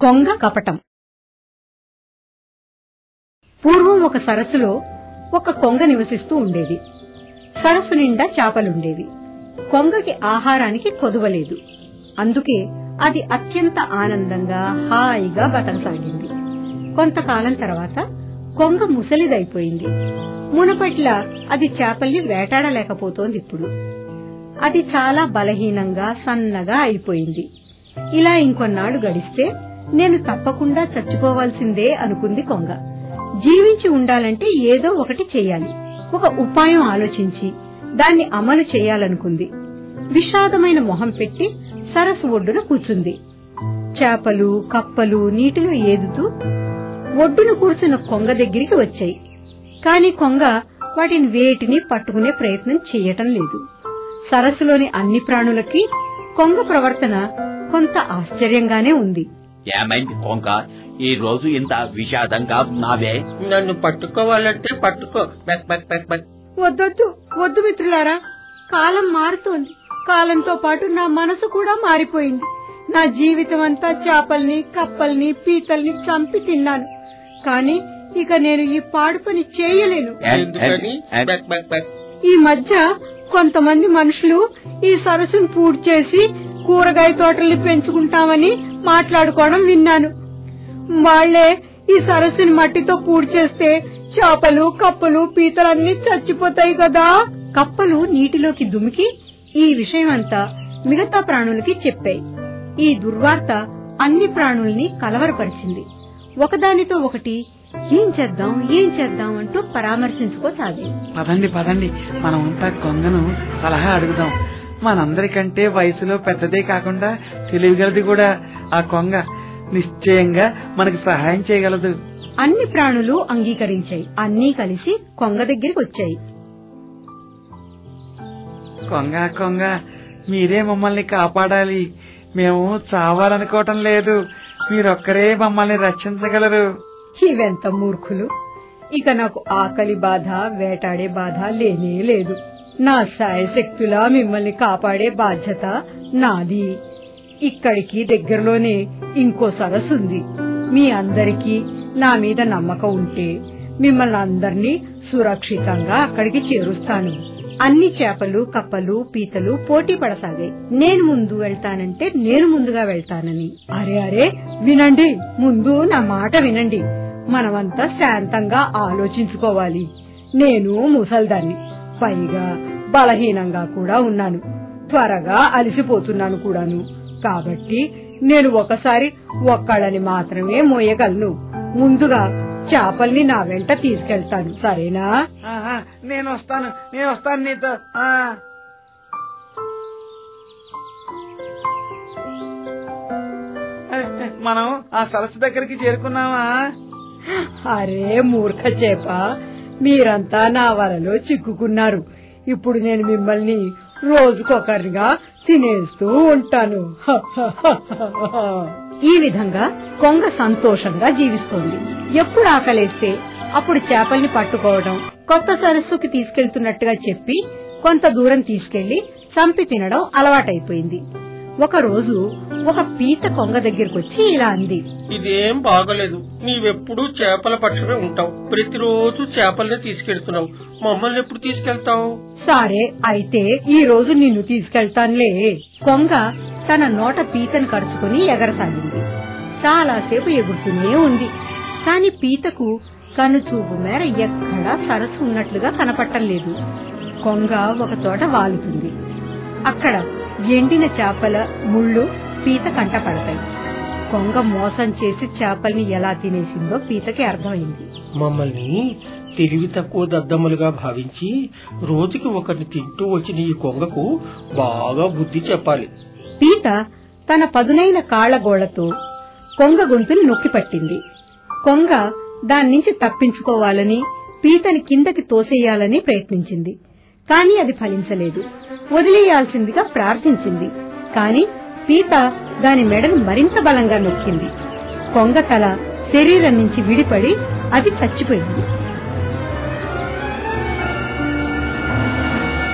కొంగ కపటం పూర్వం ఒక సరస్సులో ఒక కొంగ నివసిస్తూ ఉండేది సరస్సు నిండా చేపలుండేవి కొంగకి ఆహారానికి కొదువలేదు అందుకే అది అత్యంత ఆనందంగా హాయిగా బతకసాగింది కొంతకాలం తర్వాత కొంగ ముసలిదైపోయింది మునపట్ల అది చేపల్ని వేటాడలేకపోతోంది ఇప్పుడు అది చాలా బలహీనంగా సన్నగా అయిపోయింది ఇలా ఇంకొన్నాళ్లు గడిస్తే నేను తప్పకుండా చచ్చిపోవాల్సిందే అనుకుంది కొంగ జీవించి ఉండాలంటే ఏదో ఒకటి చెయ్యాలి ఒక ఉపాయం ఆలోచించి దాన్ని అమలు చేయాలనుకుంది విషాదమైన మొహం పెట్టి సరస్సు ఒడ్డున కూర్చుంది చేపలు కప్పలు నీటిలో ఏదుతూ ఒడ్డున కూర్చున్న కొంగ దగ్గరికి వచ్చాయి కాని కొంగ వాటిని వేటిని పట్టుకునే ప్రయత్నం చేయటం లేదు సరస్సులోని అన్ని ప్రాణులకి కొంగ ప్రవర్తన కొంత ఆశ్చర్యంగానే ఉంది ఏమైంది కొంక ఈ రోజు ఇంత విషాదంగా ఉన్నావే నన్ను పట్టుకోవాలంటే పట్టుకో బెక్ బెక్ బెక్ బెక్ వద్దొద్దు వద్దు మిత్రులారా కాలం మారుతోంది కాలంతో పాటు నా మనసు కూడా మారిపోయింది నా జీవితం అంతా చేపల్ని కప్పల్ని పీతల్ని చంపి తిన్నాను కానీ ఇక నేను ఈ పాడు పని చేయలేను ఏ, ఎందుకని ఏ, ఏ, బెక్ బెక్ బెక్ ఈ మధ్య కొంతమంది మనుషులు ఈ సరస్సును పూడ్ చేసి కూరగాయ తోటల్ని పెంచుకుంటామని మాట్లాడుకోవడం విన్నాను వాళ్లే ఈ సరస్సుని మట్టితో పూడ్ చేస్తే చేపలు కప్పలు పీతలన్నీ చచ్చిపోతాయి కదా కప్పలు నీటిలోకి దుమికి ఈ విషయమంతా మిగతా ప్రాణులకి చెప్పాయి ఈ దుర్వార్త అన్ని ప్రాణుల్ని కలవరపరిచింది ఒకదానితో ఒకటి ఏం చేద్దాం ఏం చేద్దాం అంటూ పరామర్శించుకోసాగాయి పదండి పదండి మనమంతా కొంగను సలహా అడుగుదాం మనందరికంటే వయసులో పెద్దదే కాకుండా తెలివిగలది కూడా ఆ కొంగ నిశ్చయంగా మనకు సహాయం చేయగలదు అన్ని ప్రాణులు అంగీకరించాయి అన్నీ కలిసి కొంగ దగ్గరికి వచ్చాయి కొంగ కొంగ మీరే మమ్మల్ని కాపాడాలి మేము చావాలనుకోవటం లేదు మీరొక్కరే మమ్మల్ని రక్షించగలరు ఇవెంత మూర్ఖులు ఇక నాకు ఆకలి బాధ వేటాడే బాధ లేనే లేదు నా శాయశక్తులా మిమ్మల్ని కాపాడే బాధ్యత నాది ఇక్కడికి దగ్గరలోనే ఇంకో సరస్సు ఉంది మీ అందరికీ నా మీద నమ్మకం ఉంటే మిమ్మల్ని అందరినీ సురక్షితంగా అక్కడికి చేరుస్తాను అన్ని చేపలు కప్పలు పీతలు పోటీ పడసాగాయి నేను ముందు వెళ్తానంటే నేను ముందుగా వెళ్తానని అరే అరే వినండి ముందు నా మాట వినండి మనమంతా శాంతంగా ఆలోచించుకోవాలి నేను ముసల్దాన్ని పైగా బలహీనంగా కూడా ఉన్నాను త్వరగా అలసిపోతున్నాను కూడాను కాబట్టి నేను ఒకసారి ఒక్కళ్ళని మాత్రమే మోయగలను ముందుగా చేపల్ని నా వెంట తీసుకెళ్తాను సరేనా ఆహా, నేను వస్తాను నేను వస్తాను నీతో ఆ. మనం ఆ సరస్సు దగ్గరికి చేరుకున్నావా అరే మూర్ఖ చేప మీరంతా నా వలలో చిక్కుకున్నారు ఇప్పుడు నేను మిమ్మల్ని రోజుకొకరిగా తినేస్తూ ఉంటాను ఈ విధంగా కొంగ సంతోషంగా జీవిస్తోంది ఎప్పుడు ఆకలేస్తే అప్పుడు చేపల్ని పట్టుకోవడం కొత్త సరస్సుకి తీసుకెళ్తున్నట్టుగా చెప్పి కొంత దూరం తీసుకెళ్లి చంపి తినడం అలవాటైపోయింది ఒక రోజు ఒక పీత కొంగ దగ్గరకొచ్చి ఇలా అంది ఇదేం బాగలేదు నీవెప్పుడు చేపల పట్టుకుని ఉంటావు ప్రతిరోజు చేపల్ని తీసుకెళ్తున్నావు మమ్మల్ని ఎప్పుడు తీసుకెళ్తావు సరే అయితే ఈ రోజు నిన్ను తీసుకెళ్తానులే కొంగ తన నోట పీతను కరుచుకుని ఎగరసాగింది చాలాసేపు ఎగురుతూనే ఉంది కాని పీతకు కనుచూపు మేర ఎక్కడా సరస్సు ఉన్నట్లుగా కనపట్టం లేదు కొంగ ఒక చోట వాలుతుంది అక్కడ ఎండిన చేపల ముళ్ళు పీత కంట పడతాయి కొంగ మోసం చేసి చేపల్ని ఎలా తినేసిందో పీతకి అర్థమైంది మమ్మల్ని తెలివి తక్కువ దద్దమ్మలుగా భావించి రోజుకి ఒకరిని తింటూ వచ్చిన ఈ కొంగకు బాగా బుద్ధి చెప్పాలి పీత తన పదునైన కాళ్లగోళ్లతో కొంగ గొంతుని నొక్కిపట్టింది కొంగ దాన్నించి తప్పించుకోవాలని పీతని కిందకి తోసేయాలని ప్రయత్నించింది కాని అది ఫలించలేదు వదిలేయాల్సిందిగా ప్రార్థించింది కాని పీత దాని మెడను మరింత బలంగా నొక్కింది కొంగ తల శరీరం నుంచి విడిపడి అది చచ్చిపోయింది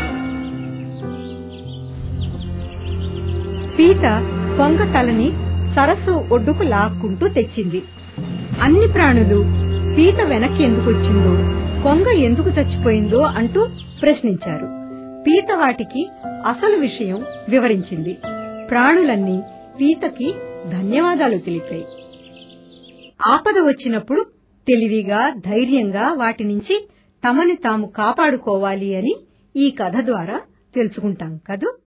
పీత కొంగ తలని సరస్సు ఒడ్డుకు లాక్కుంటూ తెచ్చింది అన్ని ప్రాణులు పీత వెనక్కి ఎందుకు వచ్చిందో కొంగ ఎందుకు చచ్చిపోయిందో అంటూ ప్రశ్నించారు పీత వాటికి అసలు విషయం వివరించింది ప్రాణులన్నీ పీతకి ధన్యవాదాలు తెలిపాయి ఆపద వచ్చినప్పుడు తెలివిగా ధైర్యంగా వాటి నుంచి తమని తాము కాపాడుకోవాలి అని ఈ కథ ద్వారా తెలుసుకుంటాం కదూ